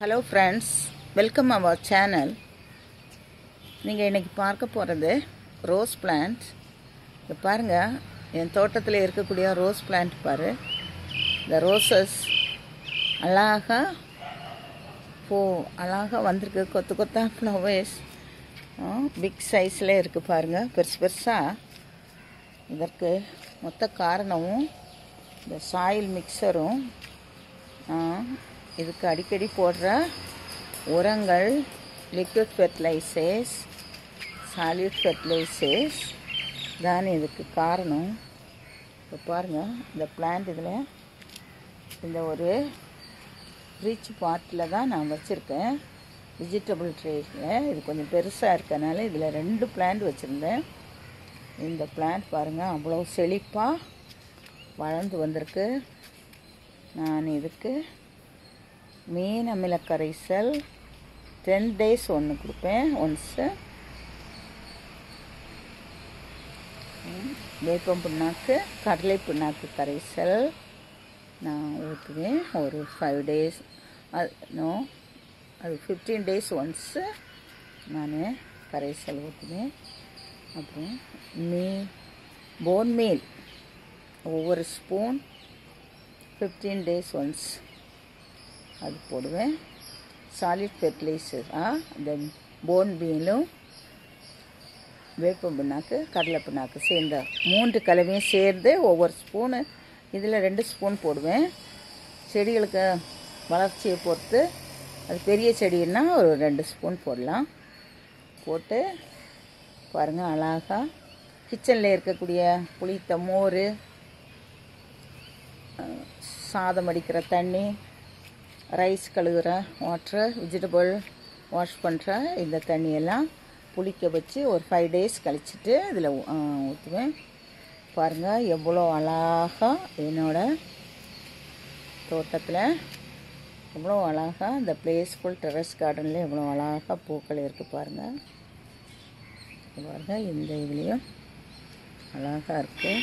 hello friends welcome our channel நீங்கள் இன்றைக்கி பார்க்க போகிறது ரோஸ் பிளான்ட் இங்கே பாருங்கள் என் தோட்டத்தில் இருக்கக்கூடிய ரோஸ் பிளான்ட் பாரு இந்த ரோசஸ் அழகாக பூ அழகாக வந்திருக்கு கொத்து கொத்தா ஃப்ளவர்ஸ் பிக் சைஸில் இருக்குது பாருங்கள் பெருசு பெருசாக இதற்கு மொத்த காரணமும் இந்த சாயில் மிக்சரும் இதுக்கு அடிக்கடி போடுற உரங்கள் லிக்விட் ஃபெர்டிலைசர்ஸ் சாலிட் ஃபெர்டிலைசர்ஸ் தான் இதுக்கு காரணம் இப்போ பாருங்கள் இந்த பிளான்ட் இதில் இந்த ஒரு ரிச் பாட்டில் தான் நான் வச்சுருக்கேன் வெஜிடபிள் ட்ரேயில் இது கொஞ்சம் பெருசாக இருக்கனால இதில் ரெண்டு பிளான்ட் வச்சுருந்தேன் இந்த பிளான்ட் பாருங்கள் அவ்வளோ செழிப்பாக வளர்ந்து வந்திருக்கு நான் இதுக்கு மீன் அமில கரைசல் டென் டேஸ் ஒன்று கொடுப்பேன் ஒன்ஸு வேப்பம் புண்ணாக்கு கடலை புண்ணாக்கு கரைசல் நான் ஊற்றுவேன் ஒரு ஃபைவ் டேஸ் அது நோ அது ஃபிஃப்டீன் டேஸ் ஒன்ஸு நான் கரைசல் ஊற்றுவேன் அப்புறம் மீ போன் மீல் ஒவ்வொரு ஸ்பூன் ஃபிஃப்டீன் டேஸ் ஒன்ஸ் அது போடுவேன் சாலிட் ஃபெர்டிலைசர் ஆ இந்த போன் மீலும் வேப்பம் புண்ணாக்கு கடலை புண்ணாக்கு சேர்ந்த மூன்று கலவையும் சேர்ந்து ஒவ்வொரு ஸ்பூனு இதில் ரெண்டு ஸ்பூன் போடுவேன் செடிகளுக்கு வளர்ச்சியை பொறுத்து அது பெரிய செடின்னா ஒரு ரெண்டு ஸ்பூன் போடலாம் போட்டு பாருங்கள் அழகாக கிச்சனில் இருக்கக்கூடிய புளித்த மோர் சாதம் அடிக்கிற தண்ணி ரைஸ் கழுகுற வாட்ரு வெஜிடபிள் வாஷ் பண்ணுற இந்த தண்ணியெல்லாம் புளிக்க வச்சு ஒரு ஃபைவ் டேஸ் கழிச்சிட்டு இதில் ஊற்றுவேன் பாருங்கள் எவ்வளோ அழகாக என்னோடய தோட்டத்தில் எவ்வளோ அழகாக இந்த ப்ளேஸ்ஃபுல் டெரஸ் கார்டனில் எவ்வளோ அழகாக பூக்கள் இருக்குது பாருங்கள் பாருங்கள் இந்த இதுலேயும் அழகாக இருக்குது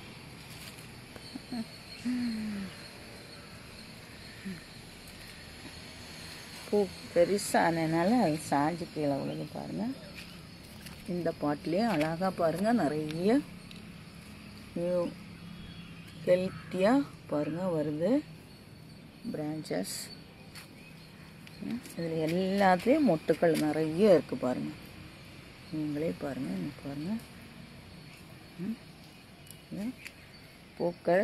பூ பெருசானதுனால அது சாஞ்சு கீழே விழுது பாருங்கள் இந்த பாட்டிலையும் அழகாக பாருங்கள் நிறைய நியூ ஹெல்த்தியாக பாருங்கள் வருது பிரான்ச்சஸ் இதில் எல்லாத்துலேயும் மொட்டுக்கள் நிறைய இருக்குது பாருங்கள் நீங்களே பாருங்கள் இங்கே பாருங்கள் பூக்கள்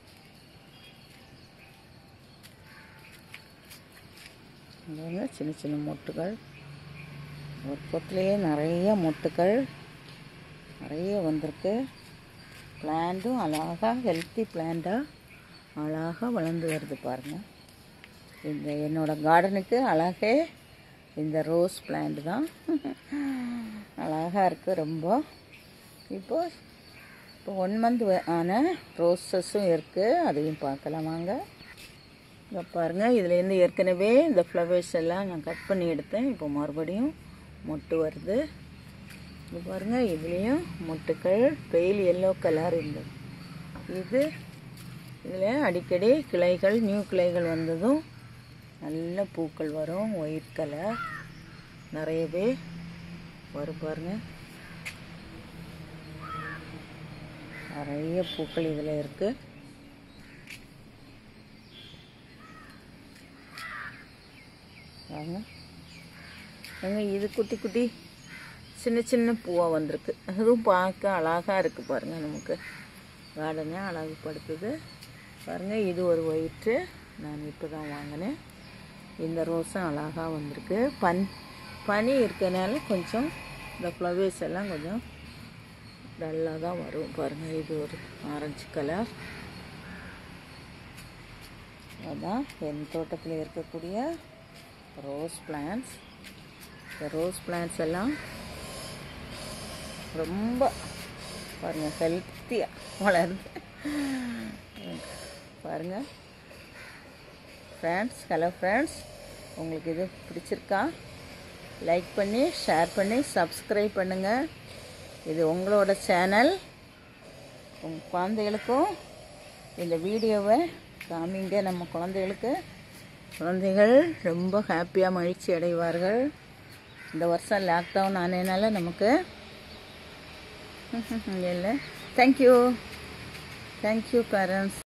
பாருங்க சின்ன சின்ன மொட்டுகள் ஒரு கொத்துலேயே நிறைய மொட்டுகள் நிறைய வந்திருக்கு பிளான்ட்டும் அழகாக ஹெல்த்தி பிளான்ட்டாக அழகாக வளர்ந்து வருது பாருங்கள் இந்த என்னோடய கார்டனுக்கு அழகே இந்த ரோஸ் பிளான்ட் தான் அழகாக இருக்குது ரொம்ப இப்போது இப்போ ஒன் மந்த் ஆன ரோஸஸும் இருக்குது அதையும் பார்க்கலாம் வாங்க இங்கே பாருங்கள் இதுலேருந்து ஏற்கனவே இந்த ஃப்ளவர்ஸ் எல்லாம் நான் கட் பண்ணி எடுத்தேன் இப்போ மறுபடியும் மொட்டு வருது இது பாருங்கள் இதுலேயும் மொட்டுக்கள் பெயில் எல்லோ கலர் இருந்தது இது இதில் அடிக்கடி கிளைகள் நியூ கிளைகள் வந்ததும் நல்ல பூக்கள் வரும் ஒயிட் கலர் நிறையவே வரும் பாருங்கள் நிறைய பூக்கள் இதில் இருக்குது வாங்க ஏங்க இது குட்டி குட்டி சின்ன சின்ன பூவாக வந்திருக்கு அதுவும் பார்க்க அழகாக இருக்குது பாருங்கள் நமக்கு கார்டனே அழகுப்படுத்துது பாருங்கள் இது ஒரு ஒயிட்டு நான் இப்போ தான் வாங்கினேன் இந்த ரோஸும் அழகாக வந்திருக்கு பன் பனி இருக்கனால கொஞ்சம் இந்த ஃப்ளவர்ஸ் எல்லாம் கொஞ்சம் டல்லாக தான் வரும் பாருங்கள் இது ஒரு ஆரஞ்சு கலர் அதான் என் தோட்டத்தில் இருக்கக்கூடிய ரோஸ் பிளான்ஸ் இந்த ரோஸ் பிளான்ஸ் எல்லாம் ரொம்ப பாருங்கள் ஹெல்த்தியாக வளருது பாருங்கள் ஃப்ரெண்ட்ஸ் ஹலோ ஃப்ரெண்ட்ஸ் உங்களுக்கு இது பிடிச்சிருக்கா லைக் பண்ணி ஷேர் பண்ணி சப்ஸ்கிரைப் பண்ணுங்கள் இது உங்களோட சேனல் உங்கள் குழந்தைகளுக்கும் இந்த வீடியோவை காமிங்க நம்ம குழந்தைகளுக்கு குழந்தைகள் ரொம்ப ஹாப்பியாக மகிழ்ச்சி அடைவார்கள் இந்த வருஷம் லாக்டவுன் ஆனதுனால நமக்கு இல்லை தேங்க்யூ தேங்க்யூ பேரண்ட்ஸ்